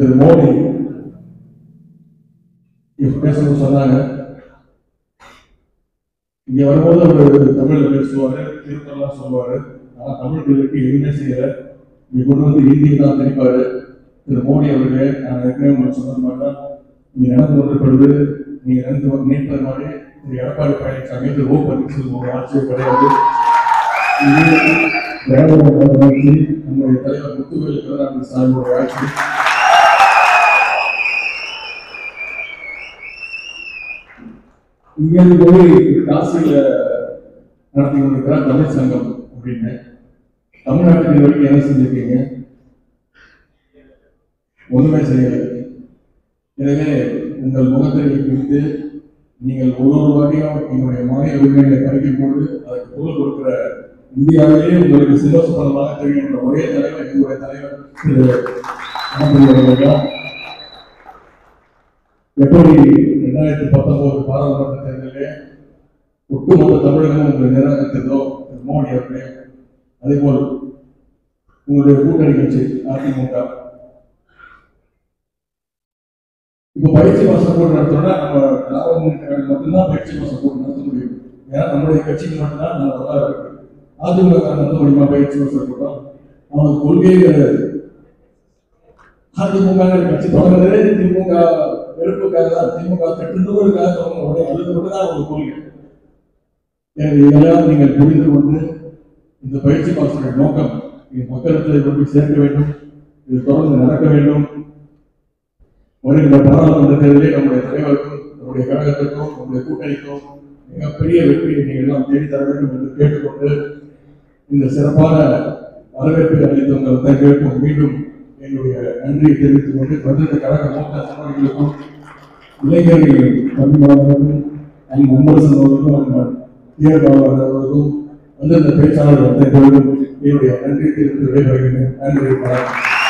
திரு மோடி இப்ப பேசணும்னு சொன்னாங்க இங்க வரும்போது அவர் தமிழ்ல பேசுவாரு திருத்தெல்லாம் சொல்லுவாரு ஆனா தமிழ் பிள்ளைக்கு எதுவுமே செய்யல இங்க கொண்டு வந்து ஹிந்தி தான் திணிப்பாரு திரு மோடி அவர்களே நான் ஏற்கனவே உங்களுக்கு சொன்னது மாதிரி தான் நீங்க நடந்து கொண்டிருப்பது நீங்க நினைத்து நினைப்பது மாதிரி திரு எடப்பாடி பழனிசாமி திரு ஓ பன்னீர்செல்வம் ஒரு ஆட்சியே கிடையாது இது திராவிட மாடல் ஆட்சி நம்முடைய தலைவர் முத்துவேல் கருணாநிதி சாமியோட ஆட்சி இங்கிருந்து போய் காசியில நடத்தி கொண்டிருக்கிறார் தமிழ் சங்கம் அப்படின்னு தமிழ்நாட்டுக்கு இது வரைக்கும் என்ன செஞ்சிருக்கீங்க ஒண்ணுமே செய்யல எனவே உங்கள் முகத்தை குறித்து நீங்கள் ஒரு ஒரு வாரியம் எங்களுடைய மாநில உரிமைகளை பறிக்கும் பொழுது அதற்கு குரல் கொடுக்கிற இந்தியாவிலேயே உங்களுக்கு சிலோசபலமாக தெரிகின்ற ஒரே தலைவர் எங்களுடைய தலைவர் திரு அண்ணாமலை அவர்கள் தான். எப்படி ரெண்டாயிரத்தி பத்தொன்பது பாராளுமன்ற தேர்தலிலே ஒட்டுமொத்த தமிழகம் உங்களை நிராகரித்ததோ திரு மோடி அவர்களே அதே போல் உங்களுடைய கூட்டணி கட்சி அதிமுக இப்ப பயிற்சி மாசம் போட்டு நடத்தணும்னா நம்ம திராவிட முன்னேற்ற கழகம் மட்டும்தான் பயிற்சி மாசம் போட்டு நடத்த முடியும் ஏன்னா நம்முடைய கட்சிக்கு மட்டும்தான் நம்ம வரலாறு இருக்கு அதிமுக நடத்த முடியுமா பயிற்சி மாசம் கூட்டம் அவங்க கொள்கையே கிடையாது அதிமுக கட்சி தொடங்குறதே திமுக வெறுப்புக்காக தான் திமுக கட்டுறதுக்காக தொடங்க அது மட்டும் தான் அவங்க கொள்கை எனவே இதெல்லாம் நீங்கள் புரிந்து கொண்டு இந்த பயிற்சி பாசனுடைய நோக்கம் இது மக்களிடத்தில் கொண்டு போய் சேர்க்க வேண்டும் இது தொடர்ந்து நடக்க வேண்டும் வருகின்ற பாராளுமன்ற தேர்தலில் நம்முடைய தலைவருக்கும் நம்முடைய கழகத்திற்கும் நம்முடைய கூட்டணிக்கும் மிகப்பெரிய வெற்றியை நீங்கள் எல்லாம் தேடி தர வேண்டும் என்று கேட்டுக்கொண்டு இந்த சிறப்பான வரவேற்பை அளித்த உங்கள் தங்களுக்கும் மீண்டும் என்னுடைய நன்றியை தெரிவித்துக் கொண்டு வந்திருந்த கழக மூத்த சகோதரிகளுக்கும் இளைஞர்கள் பண்பாளர்களுக்கும் அண்ட் நண்பரசன் அவர்களுக்கும் அண்ட் தீர்ப்பாளர் அவர்களுக்கும் வந்திருந்த பேச்சாளர்கள் அத்தனை பேருக்கும் என்னுடைய நன்றி தெரிவித்து விடைபெறுகிறேன் நன்றி வணக்கம்